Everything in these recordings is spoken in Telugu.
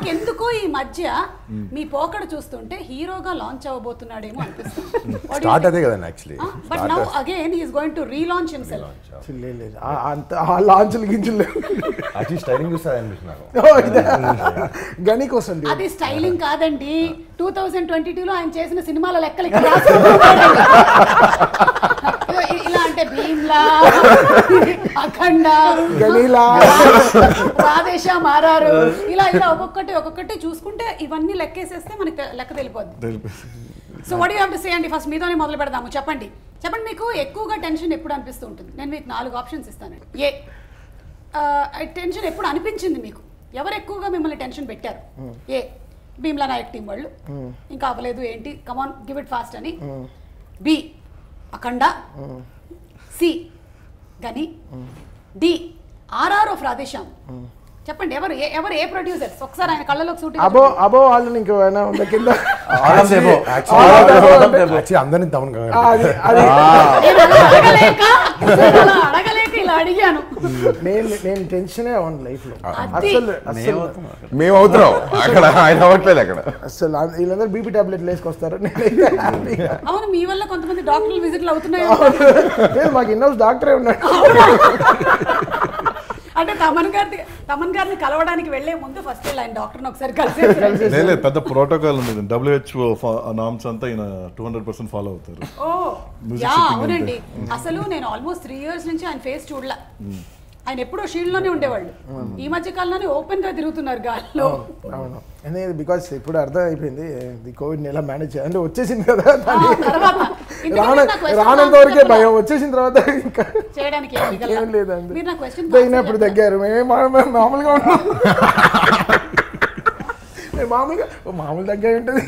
నాకు ఎందుకో ఈ మధ్య మీ పోకడ చూస్తుంటే హీరోగా లాంచ్ అవ్వబోతున్నాడేమో అనిపిస్తుంది స్టార్ట్ అదే కదండి actually but now again he's going to relaunch himself లేదు లేదు ఆ- అంత ఆ లాంచ్లు గించులు లేవు యాక్చువల్లీ స్టైలింగ్ చూస్తే అనిపిస్తుంది నాకు ఓ, ఇదే. గని కోసం dude. అది స్టైలింగ్ కాదండి టూ థౌజండ్ ట్వంటీ టూలో ఆయన చేసిన సినిమాల లెక్కలు ఇక్కడ రాసుకుంటున్నాడు. ఇ- ఇలా అంటే భీమ్లా అఖండ గనీలా. రాధేశ మారారు ఇలా ఇలా ఒక్కొక్కటి ఒక్కొక్కటి చూసుకుంటే ఇవన్నీ లెక్కేసేస్తే మనకి తె- లెక్క తెలిపోద్ది so what you have to say అండి ఫస్ట్ మీతోనే మొదలు పెడదాము చెప్పండి చెప్పండి మీకు ఎక్కువగా టెన్షన్ ఎప్పుడు అనిపిస్తూ ఉంటుంది నేను మీకు నాలుగు ఆప్షన్స్ ఇస్తానండి ఏ టెన్షన్ ఎప్పుడు అనిపించింది మీకు ఎవరు ఎక్కువగా మిమ్మల్ని టెన్షన్ పెట్టారు ఏ భీమ్లా నాయక్ టీం వాళ్ళు ఇంకా అవ్వలేదు ఏంటి కమాన్ గివ్ ఇట్ ఫాస్ట్ అని B Akhanda C Gani D RR of Radhe Shyam చెప్పండి ఎవరు ఏ- ఎవరు ఏ ప్రొడ్యూసర్స్ ఒకసారి ఆయన కళ్ళలోకి సూటి అబో అబో వాళ్ళని ఇంకో ఏమైనా ఉందా కింద యాక్చువల్లీ అందరినీ తమను ఆ, అది అది నేను అలా అడగలేక నేను అలా అడగలేక ఇలా అడిగాను నేను నేను టెన్షనే అవ్వను లైఫ్ లో అది. అసలు అసలు మేము అవుతున్నాం అక్కడ ఆయన అవ్వట్లేదు అక్కడ అసలు ఆ- వీళ్ళందరూ బీపీ టాబ్లెట్లు వేసుకొస్తారు నేనైతే హ్యాపీగా అవును మీ వల్ల కొంతమంది డాక్టర్లు విజిట్లు అవుతున్నాయి లేదు మాకు ఇన్నోస్ డాక్టరే ఉన్నాడు అంటే తమన్ గారి తమన్ గారిని కలవడానికి వెళ్లే ముందు ఫస్ట్ వెళ్ళి ఆయన డాక్టర్ని ఒకసారి కలిసి లేదు లేదు, పెద్ద ప్రోటోకాల్ ఉంది డబ్ల్యూహెచ్ఓ నామ్స్ అంతా ఈయన టూ హండ్రెడ్ పర్సెంట్ ఫాలో అవుతారు ఓ Music యా sitting అవునండి అసలు నేను ఆల్మోస్ట్ త్రీ ఇయర్స్ నుంచి ఆయన ఫేస్ చూడలా ఆయన ఎప్పుడో షీల్డ్ లోనే ఉండేవాళ్ళు ఈ మధ్య కాలంలోనే ఓపెన్ గా తిరుగుతున్నారు గాల్లో అవును ఎందుకంటే బికాస్ ఇప్పుడు అర్థం అయిపోయింది ది కోవిడ్ ఎలా మేనేజ్ చేయాలి అంటే వచ్చేసింది కదా దాన్ని ఆ, తర్వాత ఇంతకీ రాన మీరు నా question రానంత answer వరకే చెప్పలా? భయం వచ్చేసిన తర్వాత ఇంకా చేయడానికి ఏం మిగలలా? ఏం లేదండి మీరు నా క్వశ్చన్ పోయినప్పుడు తగ్గారు మేమే మా- మేము మామూలుగా ఉన్నాం మేము మామూలుగా ఓ మామూలు తగ్గా ఉంటుంది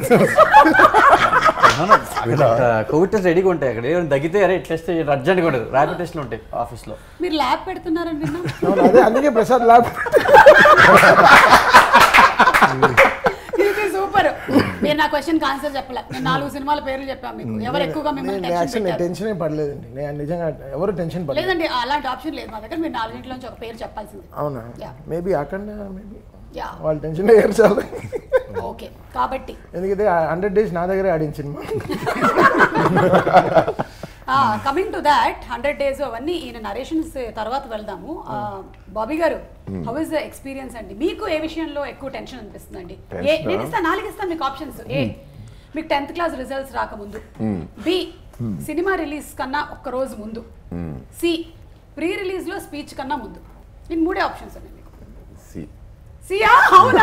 కోవిడ్ టెస్ట్ రెడీగా ఉంటాయి అక్కడ ఏమైనా తగ్గితే అరే టెస్ట్ అర్జెంట్గా ఉండదు ర్యాపిడ్ టెస్ట్లు ఉంటాయి ఆఫీస్లో మీరు ల్యాబ్ పెడుతున్నారని విన్నా అవును అదే అందుకే ప్రసాద్ ల్యాబ్ ఇది సూపర్ మీరు నా క్వశ్చన్ ఆన్సర్ చెప్పలే నేను నాలుగు సినిమాల పేర్లు చెప్పాను మీకు ఎవరు ఎక్కువగా మిమ్మల్ని నేను టెన్షన్ యాక్చువల్ పెట్టారు టెన్షన్ ఏం పడలేదండి నేను నిజంగా ఎవరు టెన్షన్ పడలేదు లేదండి అలాంటి ఆప్షన్ లేదు మా దగ్గర మీరు నాలుగింటిలోంచి ఒక పేరు చెప్పాల్సింది అవునా Yeah. మేబీ అక్కడ మేబీ యా వాళ్ళు టెన్షన్ అయ్యారు చాలా ఓకే కాబట్టి ఎందుకంటే హండ్రెడ్ డేస్ నా దగ్గరే ఆడిన సినిమా coming to that hundred days అవన్నీ ఈయన నరేషన్స్ తర్వాత వెళ్దాము బాబీ గారు హౌ ఇస్ ద ఎక్స్పీరియన్స్ అండి మీకు ఏ విషయంలో ఎక్కువ టెన్షన్ అనిపిస్తుందండి ఏ నేను ఇస్తాను నాలుగు ఇస్తాను మీకు ఆప్షన్స్ ఏ మీకు టెన్త్ క్లాస్ రిజల్ట్స్ రాకముందు బి సినిమా రిలీజ్ కన్నా ఒక్క రోజు ముందు సి ప్రీ రిలీజ్ లో స్పీచ్ కన్నా ముందు నేను మూడే ఆప్షన్స్ ఉన్నాయి మీకు See. సియా అవునా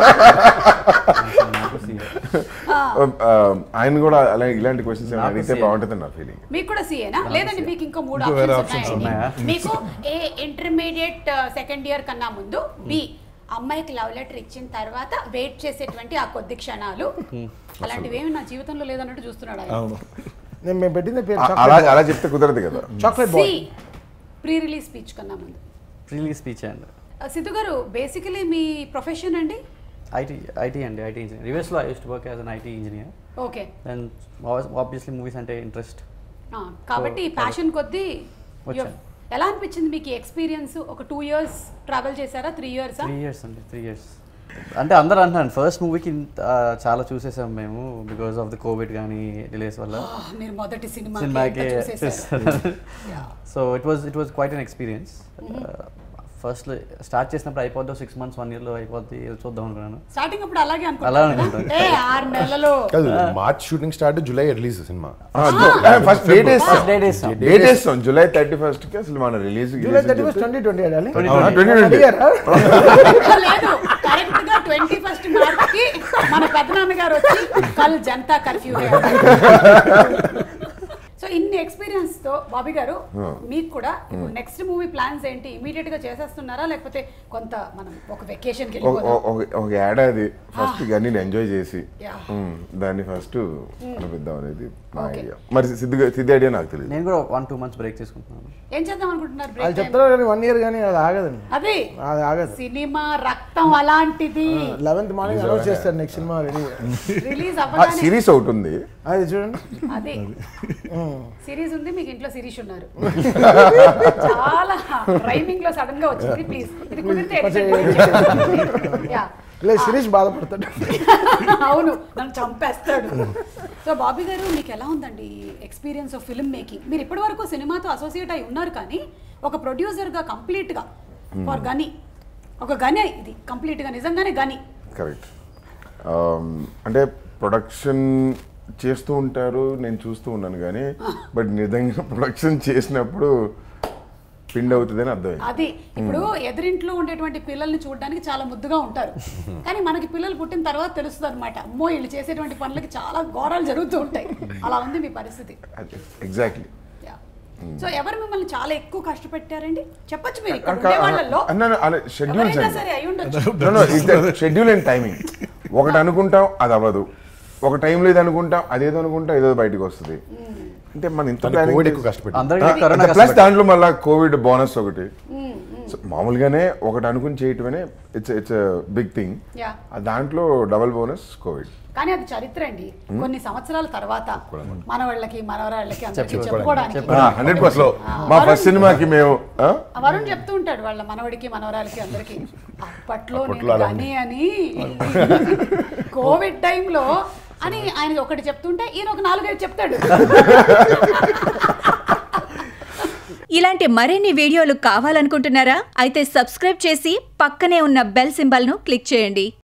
Um, ఆయన కూడా అలా ఇలాంటి క్వశ్చన్స్ నాకు అడిగితే see. బాగుంటుంది నా ఫీలింగ్ మీకు కూడా సిఏనా లేదండి మీకు ఇంకో మూడు ఇంకో వేరే ఆప్షన్స్ options ఉన్నాయండి ఉన్నాయా? మీకు ఏ ఇంటర్మీడియట్ సెకండ్ ఇయర్ కన్నా ముందు బి అమ్మాయికి లవ్ లెటర్ ఇచ్చిన తర్వాత వెయిట్ చేసేటువంటి ఆ కొద్ది క్షణాలు అలాంటివి ఏమి నా జీవితంలో లేదన్నట్టు చూస్తున్నాడు ఆయన అవును నేను మేము పెట్టిన పేరు అలా అలా చెప్తే కుదరదు కదా chocolate C boy pre release speech కన్నా ముందు రిలీజ్ స్పీచ్ అండ్ ఆ, సిద్ధు గారు బేసికలీ మీ ప్రొఫెషన్ అండి ఐటీ ఐటీ అండి ఐటీ ఇంజనీర్ రివర్స్లో I used to work as an IT engineer okay then obviously movies అంటే ఇంట్రెస్ట్ కాబట్టి ప్యాషన్ కొద్దీ వచ్చాను. ఎలా అనిపించింది మీకు ఎక్స్పీరియన్స్ ఒక టూ ఇయర్స్ ట్రావెల్ చేశారా త్రీ ఇయర్స్ త్రీ ఇయర్స్ అండి త్రీ ఇయర్స్ అంటే అందరూ అంటున్నాను ఫస్ట్ మూవీకి చాలా చూసేసాం మేము బికాస్ ఆఫ్ ద కోవిడ్ కానీ డిలేస్ వల్ల మీరు మొదటి సినిమా సినిమాకి చూసేసారు so it was it was quite an experience first start చేసినప్పుడు అయిపోద్దాం సిక్స్ మంత్స్ వన్ ఇయర్లో అయిపోద్ది ఏదో చూద్దాం అనుకున్నాను స్టార్టింగ్ అప్పుడు అలాగే అలా అనుకుంటా అనుకుంటాను. ఏ ఆరు నెలలు కాదు March shooting start July release సినిమా ఫస్ట్ డేట్ First date వేస్తాం. డేట్ వేస్తాం జూలై థర్టీ ఫస్ట్ కి అసలు మన release July thirty first twenty twenty ఆడాలి ట్వంటీ అడిగారా లేదు కరెక్ట్ గా ట్వంటీ ఫస్ట్ మార్చ్ కి మన పెద్దనాన్న గారు వచ్చి కల్ జనతా కర్ఫ్యూ సో ఇన్ని ఎక్స్పీరియన్స్ తో బాబీ గారు మీకు కూడా ఇప్పుడు నెక్స్ట్ మూవీ ప్లాన్స్ ఏంటి ఇమీడియట్ గా చేసేస్తున్నారా లేకపోతే కొంత మనం ఒక వెకేషన్ కి వెళ్ళిపోదాం ఒక ఏడాది ఫస్ట్ గన్ని ఎంజాయ్ చేసి Yeah. ఉమ్, దాన్ని ఫస్ట్ అనిపిద్దాం అనేది నా Okay. ఐడియా మరి సిద్ధి సిద్ధి ఐడియా నాకు తెలియదు నేను కూడా వన్ టూ మంత్స్ బ్రేక్ తీసుకుంటున్నాను ఏం చేద్దాం అనుకుంటున్నారు వాళ్ళు బ్రేక్ చెప్తారు కానీ వన్ ఇయర్ కానీ అది ఆగదండి అదే అది ఆగదు సినిమా రక్తం అలాంటిది లెవెన్త్ మార్నింగ్ అనౌన్స్ చేస్తారు నెక్స్ట్ సినిమా రెడీ రిలీజ్ అవ్వగానే సిరీస్ ఒకటి ఉంది అది చూడండి అదే సిరీస్ ఉంది మీకు ఇంట్లో సిరీస్ ఉన్నారు చాలా రైమింగ్ లో సడన్ గా వచ్చింది ప్లీజ్ ఇది కుదిరితే edit చేయండి. యా లేదు శిరీష్ బాధపడతాడు అవును నన్ను చంపేస్తాడు సో బాబీ గారు మీకు ఎలా ఉందండి ఎక్స్పీరియన్స్ ఆఫ్ ఫిల్మ్ మేకింగ్ మీరు ఇప్పటి వరకు సినిమాతో అసోసియేట్ అయి ఉన్నారు కానీ ఒక ప్రొడ్యూసర్గా కంప్లీట్గా ఫర్ గని ఒక గని ఇది కంప్లీట్గా నిజంగానే గని కరెక్ట్ అంటే ప్రొడక్షన్ చేస్తూ ఉంటారు నేను చూస్తూ ఉన్నాను కానీ బట్ నిజంగా ప్రొడక్షన్ చేసినప్పుడు పిండి అవుతుందని అర్థమైంది అది ఇప్పుడు ఎదురింట్లో ఉండేటువంటి పిల్లల్ని చూడడానికి చాలా ముద్దుగా ఉంటారు కానీ మనకి పిల్లలు పుట్టిన తర్వాత తెలుస్తుంది అనమాట అమ్మో వీళ్ళు చేసేటువంటి పనులకి చాలా ఘోరాలు జరుగుతూ ఉంటాయి అలా ఉంది మీ పరిస్థితి ఎగ్జాక్ట్లీ సో ఎవరు మిమ్మల్ని చాలా ఎక్కువ కష్టపెట్టారండి చెప్పొచ్చు మీరు ఇక్కడ ఉండే వాళ్ళల్లో అన్నాను అలా షెడ్యూల్స్ ఎవరైనా అండి సరే అయి ఉండొచ్చు షెడ్యూల్ అండ్ టైమింగ్ ఒకటి అనుకుంటాం అది అవ్వదు ఒక టైంలో ఇది అనుకుంటాం అదేదో అనుకుంటాం ఏదో బయటకు వస్తుంది అంటే మన ఇంత కోవిడ్ ఎక్కువ కష్టపెట్టింది అందరికీ కరోనా ప్లస్ కష్టపడి- దాంట్లో మళ్ళీ కోవిడ్ బోనస్ ఒకటి So, మామూలుగానే ఒకటి అనుకుని చేయటమనే it's it's big thing yeah దాంట్లో డబల్ బోనస్ కోవిడ్ కానీ అది చరిత్ర అండి కొన్ని సంవత్సరాల తర్వాత మనవాళ్ళకి మనవరాళ్ళకి అందరికీ చెప్పుకోవడానికి. చెప్పుకోవడానికి హండ్రెడ్ పర్సెంట్ మా ఫస్ట్ సినిమాకి మేము ఆ? ఆ వరుణ్ చెప్తూ ఉంటాడు వాళ్ళ మనవడికి మనవరాలకి అందరికి అప్పట్లో అప్పట్లో నేను అలా గని అని కోవిడ్ టైంలో అని ఆయన ఒకటి చెప్తుంటే ఈయన ఒక నాలుగైదు చెప్తాడు ఇలాంటి మరిన్ని వీడియోలు కావాలనుకుంటున్నారా అయితే సబ్స్క్రైబ్ చేసి పక్కనే ఉన్న బెల్ సింబల్ను క్లిక్ చేయండి